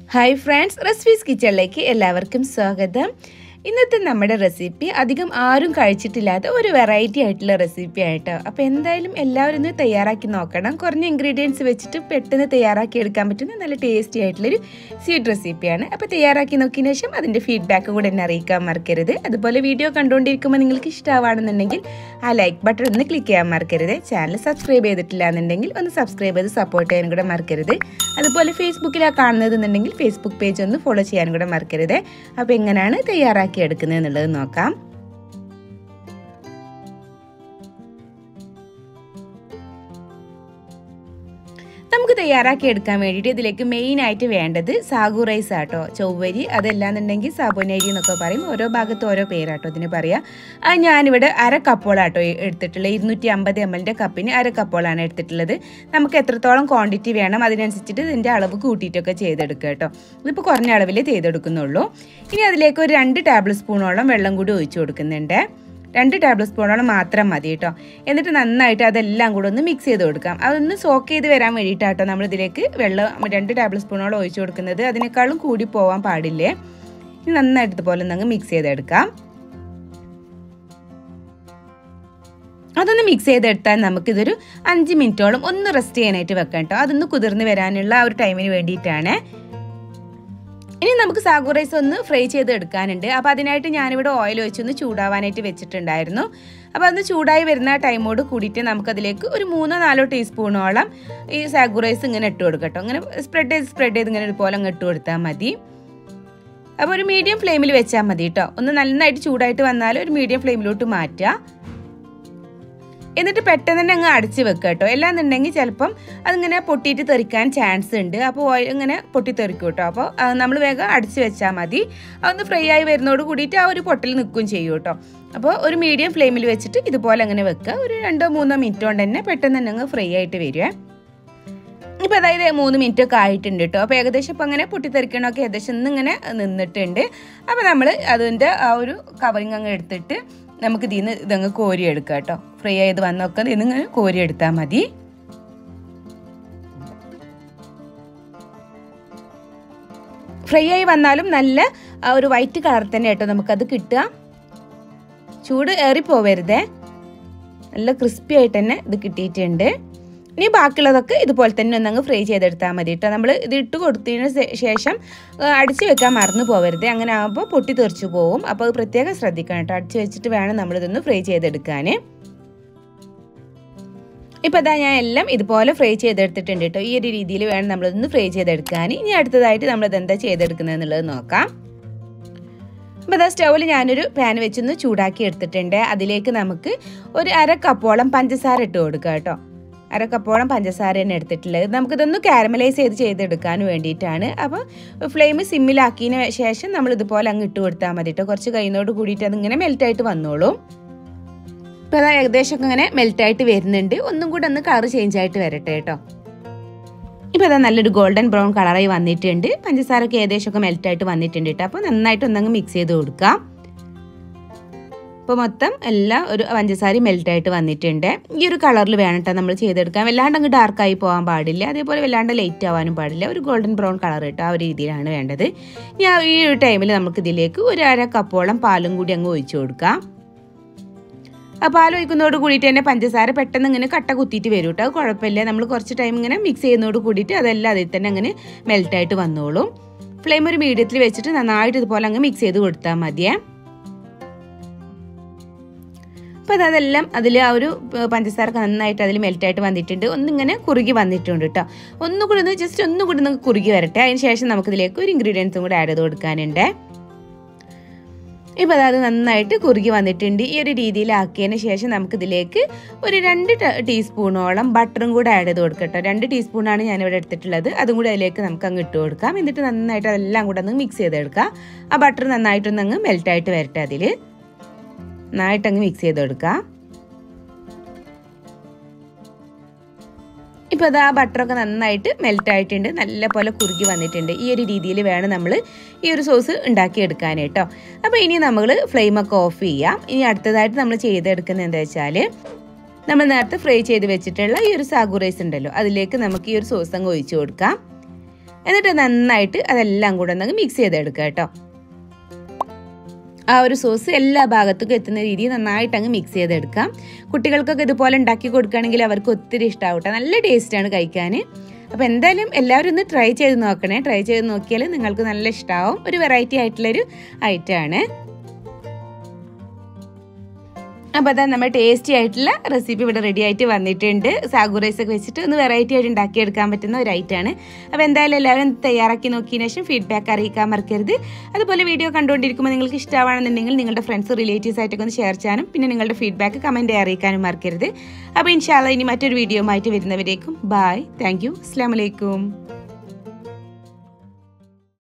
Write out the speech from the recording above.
hi friends recipes കിച്ചണിലേക്ക് എല്ലാവർക്കും സ്വാഗതം ഇന്നത്തെ നമ്മുടെ റെസിപ്പി അധികം ആരും കഴിച്ചിട്ടില്ലാത്ത ഒരു വെറൈറ്റി ആയിട്ടുള്ള റെസിപ്പി ആയിട്ടോ അപ്പോൾ എന്തായാലും എല്ലാവരും ഒന്ന് തയ്യാറാക്കി നോക്കണം കുറഞ്ഞ ഇൻഗ്രീഡിയൻസ് വെച്ചിട്ട് പെട്ടെന്ന് തയ്യാറാക്കി എടുക്കാൻ പറ്റുന്ന നല്ല ടേസ്റ്റി ആയിട്ടുള്ളൊരു സ്വീറ്റ് റെസിപ്പിയാണ് അപ്പോൾ തയ്യാറാക്കി നോക്കിയതിന് ശേഷം അതിൻ്റെ ഫീഡ്ബാക്ക് കൂടെ എന്നെ അറിയിക്കാൻ മറക്കരുത് അതുപോലെ വീഡിയോ കണ്ടുകൊണ്ടിരിക്കുമ്പോൾ നിങ്ങൾക്ക് ഇഷ്ടമാണെന്നുണ്ടെങ്കിൽ ആ ലൈക്ക് ബട്ടൺ ഒന്ന് ക്ലിക്ക് ചെയ്യാൻ മറക്കരുത് ചാനൽ സബ്സ്ക്രൈബ് ചെയ്തിട്ടില്ല എന്നുണ്ടെങ്കിൽ ഒന്ന് സബ്സ്ക്രൈബ് ചെയ്ത് സപ്പോർട്ട് ചെയ്യാനും കൂടെ മറക്കരുത് അതുപോലെ ഫേസ്ബുക്കിലാണ് കാണുന്നത് എന്നുണ്ടെങ്കിൽ ഫേസ്ബുക്ക് പേജ് ഒന്ന് ഫോളോ ചെയ്യാനും കൂടെ മറക്കരുത് അപ്പോൾ എങ്ങനെയാണ് തയ്യാറാക്കി എടുക്കുന്നത് എന്നുള്ളത് നോക്കാം നമുക്ക് തയ്യാറാക്കി എടുക്കാൻ വേണ്ടിയിട്ട് ഇതിലേക്ക് മെയിൻ ആയിട്ട് വേണ്ടത് സാഗു റൈസ് ആട്ടോ ചൊവ്വരി അതല്ലാന്നുണ്ടെങ്കിൽ സാബുനരി എന്നൊക്കെ പറയും ഓരോ ഭാഗത്ത് ഓരോ പേരാട്ടോ ഇതിന് പറയാം അത് ഞാനിവിടെ അര കപ്പോളാട്ടോ എടുത്തിട്ടുള്ളത് ഇരുന്നൂറ്റി അമ്പത് എം എല്ലിൻ്റെ കപ്പിന് അര കപ്പോളാണ് എടുത്തിട്ടുള്ളത് നമുക്ക് എത്രത്തോളം ക്വാണ്ടിറ്റി വേണം അതിനനുസരിച്ചിട്ട് ഇതിൻ്റെ അളവ് കൂട്ടിയിട്ടൊക്കെ ചെയ്തെടുക്കുക കേട്ടോ ഇതിപ്പോൾ കുറഞ്ഞ അളവിൽ ചെയ്തെടുക്കുന്നുള്ളൂ ഇനി അതിലേക്ക് ഒരു രണ്ട് ടേബിൾ സ്പൂണോളം വെള്ളം കൂടി ഒഴിച്ചു കൊടുക്കുന്നുണ്ട് രണ്ട് ടേബിൾ സ്പൂണോളം മാത്രം മതി കേട്ടോ എന്നിട്ട് നന്നായിട്ട് അതെല്ലാം കൂടെ ഒന്ന് മിക്സ് ചെയ്ത് കൊടുക്കാം അതൊന്ന് സോക്ക് ചെയ്ത് വരാൻ വേണ്ടിയിട്ടാട്ടോ നമ്മൾ ഇതിലേക്ക് വെള്ളം രണ്ട് ടേബിൾ സ്പൂണോളം ഒഴിച്ചു കൊടുക്കുന്നത് അതിനേക്കാളും കൂടി പോകാൻ പാടില്ലേ ഇനി നന്നായിട്ട് ഇതുപോലെ ഒന്ന് മിക്സ് ചെയ്തെടുക്കാം അതൊന്ന് മിക്സ് ചെയ്തെടുത്താൽ നമുക്കിതൊരു അഞ്ച് മിനിറ്റോളം ഒന്ന് റെസ്റ്റ് ചെയ്യാനായിട്ട് വെക്കാം കേട്ടോ അതൊന്ന് കുതിർന്ന് വരാനുള്ള ആ ഒരു ടൈമിന് വേണ്ടിയിട്ടാണ് ഇനി നമുക്ക് സാഗു റൈസ് ഒന്ന് ഫ്രൈ ചെയ്ത് എടുക്കാനുണ്ട് അപ്പോൾ അതിനായിട്ട് ഞാനിവിടെ ഓയിൽ വെച്ചൊന്ന് ചൂടാവാനായിട്ട് വെച്ചിട്ടുണ്ടായിരുന്നു അപ്പോൾ അതൊന്ന് ചൂടായി വരുന്ന ടൈമോട് കൂടിയിട്ട് നമുക്കതിലേക്ക് ഒരു മൂന്നോ നാലോ ടീസ്പൂണോളം ഈ സാഗു റൈസ് ഇങ്ങനെ ഇട്ട് കൊടുക്കട്ടോ ഇങ്ങനെ സ്പ്രെഡ് ചെയ്ത് സ്പ്രെഡ് ചെയ്ത് ഇങ്ങനെ ഇതുപോലെ അങ്ങ് ഇട്ട് കൊടുത്താൽ മതി അപ്പോൾ ഒരു മീഡിയം ഫ്ലെയിമിൽ വെച്ചാൽ മതി കേട്ടോ ഒന്ന് നന്നായിട്ട് ചൂടായിട്ട് വന്നാൽ ഒരു മീഡിയം ഫ്ലെയിമിലോട്ട് മാറ്റുക എന്നിട്ട് പെട്ടെന്ന് തന്നെ അങ്ങ് അടച്ച് വെക്കുക കേട്ടോ എല്ലാന്നുണ്ടെങ്കിൽ ചിലപ്പം അതിങ്ങനെ പൊട്ടിയിട്ട് തെറിക്കാൻ ചാൻസ് ഉണ്ട് അപ്പോൾ ഓയിൽ ഇങ്ങനെ പൊട്ടിത്തെറിക്കും കേട്ടോ അപ്പോൾ നമ്മൾ വേഗം അടച്ച് വെച്ചാൽ മതി അതൊന്ന് ഫ്രൈ ആയി വരുന്നതോട് കൂടിയിട്ട് ആ ഒരു പൊട്ടൽ നിൽക്കുകയും ചെയ്യും കേട്ടോ അപ്പോൾ ഒരു മീഡിയം ഫ്ലെയിമിൽ വെച്ചിട്ട് ഇതുപോലെ അങ്ങനെ വെക്കുക ഒരു രണ്ടോ മൂന്നോ മിനിറ്റ് കൊണ്ട് തന്നെ പെട്ടെന്ന് തന്നെ അങ്ങ് ഫ്രൈ ആയിട്ട് വരിക ഇപ്പോൾ അതായത് മൂന്ന് മിനിറ്റ് ഒക്കെ ആയിട്ടുണ്ട് കേട്ടോ അപ്പോൾ ഏകദേശം ഇപ്പം അങ്ങനെ പൊട്ടിത്തെറിക്കണമൊക്കെ ഏകദേശം ഇന്നിങ്ങനെ നിന്നിട്ടുണ്ട് അപ്പോൾ നമ്മൾ അതിൻ്റെ ആ ഒരു കവറിങ് അങ്ങ് എടുത്തിട്ട് നമുക്ക് ഇതിന്ന് ഇതങ്ങ് കോരി എടുക്കാം കേട്ടോ ഫ്രൈ ചെയ്ത് വന്നൊക്കെ ഇതിന്നിങ്ങനെ കോരി എടുത്താൽ മതി ഫ്രൈ ആയി വന്നാലും നല്ല ഒരു വൈറ്റ് കളർ തന്നെ കേട്ടോ നമുക്കത് കിട്ടുക ചൂട് ഏറിപ്പോവരുതേ നല്ല ക്രിസ്പി ആയിട്ട് തന്നെ ഇത് കിട്ടിയിട്ടുണ്ട് ഇനി ബാക്കിയുള്ളതൊക്കെ ഇതുപോലെ തന്നെ ഒന്നങ്ങ് ഫ്രൈ ചെയ്തെടുത്താൽ മതി കേട്ടോ നമ്മൾ ഇത് ഇട്ട് കൊടുത്തതിന് ശേഷം അടിച്ച് വെക്കാൻ മറന്നു പോകരുത് അങ്ങനെ ആകുമ്പോൾ പൊട്ടി തെറിച്ചു പോകും അപ്പോൾ അത് പ്രത്യേകം ശ്രദ്ധിക്കണം കേട്ടോ അടിച്ച് വെച്ചിട്ട് വേണം നമ്മളിതൊന്ന് ഫ്രൈ ചെയ്തെടുക്കാൻ ഇപ്പോൾ അതാ ഞാൻ എല്ലാം ഇതുപോലെ ഫ്രൈ ചെയ്തെടുത്തിട്ടുണ്ട് കേട്ടോ ഈ ഒരു രീതിയിൽ വേണം നമ്മളിതൊന്ന് ഫ്രൈ ചെയ്തെടുക്കാൻ ഇനി അടുത്തതായിട്ട് നമ്മളിത് എന്താ ചെയ്തെടുക്കുന്നത് എന്നുള്ളത് നോക്കാം അപ്പോൾ അതാ സ്റ്റൗവിൽ ഞാനൊരു പാൻ വെച്ചൊന്ന് ചൂടാക്കി എടുത്തിട്ടുണ്ട് അതിലേക്ക് നമുക്ക് ഒരു അര കപ്പോളം പഞ്ചസാര ഇട്ട് കൊടുക്കുക കേട്ടോ അര കപ്പോളം പഞ്ചസാര തന്നെ എടുത്തിട്ടുള്ളത് നമുക്കിതൊന്ന് കാരമലൈസ് ചെയ്ത് ചെയ്തെടുക്കാൻ വേണ്ടിയിട്ടാണ് അപ്പോൾ ഫ്ലെയിം സിമ്മിലാക്കിയതിന് ശേഷം നമ്മൾ ഇതുപോലെ അങ്ങ് ഇട്ട് കൊടുത്താൽ മതി കേട്ടോ കുറച്ച് കഴിയുന്നതോട് കൂടിയിട്ട് അതിങ്ങനെ മെൽറ്റായിട്ട് വന്നോളും ഇപ്പോൾ അത് ഏകദേശം ഇങ്ങനെ മെൽറ്റായിട്ട് വരുന്നുണ്ട് ഒന്നും കൂടെ ഒന്ന് കളർ ചേഞ്ച് ആയിട്ട് വരട്ടെ കേട്ടോ ഇപ്പോൾ അതാ നല്ലൊരു ഗോൾഡൻ ബ്രൗൺ കളറായി വന്നിട്ടുണ്ട് പഞ്ചസാരൊക്കെ ഏകദേശമൊക്കെ മെൽറ്റായിട്ട് വന്നിട്ടുണ്ട് കേട്ടോ അപ്പോൾ നന്നായിട്ട് ഒന്നങ്ങ് മിക്സ് ചെയ്ത് കൊടുക്കാം ഇപ്പോൾ മൊത്തം എല്ലാം ഒരു പഞ്ചസാര മെൽറ്റായിട്ട് വന്നിട്ടുണ്ട് ഈ ഒരു കളറിൽ വേണം കേട്ടോ നമ്മൾ ചെയ്തെടുക്കാൻ വല്ലാണ്ട് അങ്ങ് ഡാർക്കായി പോകാൻ പാടില്ല അതേപോലെ വല്ലാണ്ട് ലൈറ്റ് ആവാനും പാടില്ല ഒരു ഗോൾഡൻ ബ്രൗൺ കളർ കേട്ടോ ആ ഒരു രീതിയിലാണ് വേണ്ടത് ഇനി ഈ ഒരു ടൈമിൽ നമുക്ക് ഇതിലേക്ക് ഒരു അര കപ്പോളം പാലും കൂടി അങ്ങ് ഒഴിച്ചു കൊടുക്കാം ആ പാൽ ഒഴിക്കുന്നതോട് കൂടിയിട്ട് തന്നെ പഞ്ചസാര പെട്ടെന്ന് ഇങ്ങനെ കട്ട കുത്തിയിട്ട് വരും കേട്ടോ അത് കുഴപ്പമില്ല നമ്മൾ കുറച്ച് ടൈം ഇങ്ങനെ മിക്സ് ചെയ്യുന്നതോട് കൂടിയിട്ട് അതെല്ലാം അതിൽ തന്നെ അങ്ങനെ മെൽറ്റായിട്ട് വന്നോളും ഫ്ലെയിം ഒരു മീഡിയത്തിൽ വെച്ചിട്ട് നന്നായിട്ട് ഇതുപോലെ അങ്ങ് മിക്സ് ചെയ്ത് കൊടുത്താൽ മതിയേ അപ്പോൾ അതെല്ലാം അതിൽ ആ ഒരു പഞ്ചസാര നന്നായിട്ട് അതിൽ മെൽറ്റായിട്ട് വന്നിട്ടുണ്ട് ഒന്നിങ്ങനെ കുറുകി വന്നിട്ടുണ്ട് കേട്ടോ ഒന്നുകൂടി ഒന്ന് ജസ്റ്റ് ഒന്നുകൂടി ഒന്ന് കുറുകി വരട്ടെ അതിന് ശേഷം നമുക്കിതിലേക്ക് ഒരു ഇൻഗ്രീഡിയൻസും കൂടെ ആഡ് ചെയ്ത് കൊടുക്കാനുണ്ട് ഇപ്പോൾ അത് നന്നായിട്ട് കുറുകി വന്നിട്ടുണ്ട് ഈ ഒരു രീതിയിലാക്കിയതിന് ശേഷം നമുക്കിതിലേക്ക് ഒരു രണ്ട് ടീസ്പൂണോളം ബട്ടറും കൂടെ ആഡ് ചെയ്ത് കൊടുക്കട്ടോ രണ്ട് ടീസ്പൂണാണ് ഞാനിവിടെ എടുത്തിട്ടുള്ളത് അതും കൂടെ അതിലേക്ക് നമുക്ക് അങ്ങ് ഇട്ട് കൊടുക്കാം എന്നിട്ട് നന്നായിട്ട് അതെല്ലാം കൂടെ ഒന്ന് മിക്സ് ചെയ്തെടുക്കാം ആ ബട്ടർ നന്നായിട്ടൊന്ന് അങ്ങ് മെൽറ്റായിട്ട് വരട്ടെ അതിൽ നന്നായിട്ടങ്ങ് മിക്സ് ചെയ്തെടുക്കാം ഇപ്പോൾ അത് ആ ബട്ടറൊക്കെ നന്നായിട്ട് മെൽറ്റ് ആയിട്ടുണ്ട് നല്ല പോലെ കുറുകി വന്നിട്ടുണ്ട് ഈ ഒരു രീതിയിൽ വേണം നമ്മൾ ഈ ഒരു സോസ് ഉണ്ടാക്കിയെടുക്കാൻ കേട്ടോ അപ്പോൾ ഇനി നമ്മൾ ഫ്ലെയിമൊക്കെ ഓഫ് ചെയ്യാം ഇനി അടുത്തതായിട്ട് നമ്മൾ ചെയ്തെടുക്കുന്നത് എന്താ വെച്ചാൽ നമ്മൾ നേരത്തെ ഫ്രൈ ചെയ്ത് വെച്ചിട്ടുള്ള ഈ ഒരു സാഗു റൈസ് ഉണ്ടല്ലോ അതിലേക്ക് നമുക്ക് ഈ ഒരു സോസ് അങ്ങ് ഒഴിച്ചു കൊടുക്കാം എന്നിട്ട് നന്നായിട്ട് അതെല്ലാം കൂടെ ഒന്ന് മിക്സ് ചെയ്തെടുക്കുക കേട്ടോ ആ ഒരു സോസ് എല്ലാ ഭാഗത്തേക്കും എത്തുന്ന രീതിയിൽ നന്നായിട്ട് അങ്ങ് മിക്സ് ചെയ്തെടുക്കാം കുട്ടികൾക്കൊക്കെ ഇതുപോലെ ഉണ്ടാക്കി കൊടുക്കുകയാണെങ്കിൽ അവർക്ക് ഒത്തിരി ഇഷ്ടമാവും കേട്ടോ നല്ല ടേസ്റ്റാണ് കഴിക്കാൻ അപ്പോൾ എന്തായാലും എല്ലാവരും ഒന്ന് ട്രൈ ചെയ്ത് നോക്കണേ ട്രൈ ചെയ്ത് നോക്കിയാൽ നിങ്ങൾക്ക് നല്ല ഇഷ്ടമാവും ഒരു വെറൈറ്റി ആയിട്ടുള്ളൊരു ഐറ്റമാണ് അപ്പോൾ അതാ നമ്മുടെ ടേസ്റ്റി ആയിട്ടുള്ള റെസിപ്പി ഇവിടെ റെഡി ആയിട്ട് വന്നിട്ടുണ്ട് സാഗു റൈസ് ഒക്കെ വെച്ചിട്ട് ഒന്ന് വെറൈറ്റി ആയിട്ട് ഉണ്ടാക്കിയെടുക്കാൻ പറ്റുന്ന ഒരു ഐറ്റമാണ് അപ്പോൾ എന്തായാലും എല്ലാവരും തയ്യാറാക്കി നോക്കിയതിന് ശേഷം ഫീഡ്ബാക്ക് അറിയിക്കാൻ മറക്കരുത് അതുപോലെ വീഡിയോ കണ്ടുകൊണ്ടിരിക്കുമ്പോൾ നിങ്ങൾക്ക് ഇഷ്ടമാണെന്നുണ്ടെങ്കിൽ നിങ്ങളുടെ ഫ്രണ്ട്സ് റിലേറ്റീവ്സ് ആയിട്ടൊക്കെ ഒന്ന് ഷെയർ ചെയ്യാനും പിന്നെ നിങ്ങളുടെ ഫീഡ്ബാക്ക് കമൻറ്റ് അറിയിക്കാനും മറക്കരുത് അപ്പോൾ ഇൻഷാല്ല ഇനി മറ്റൊരു വീഡിയോ ആയിട്ട് വരുന്നവരേക്കും ബായ് താങ്ക് യു അസ്സാം വലൈക്കും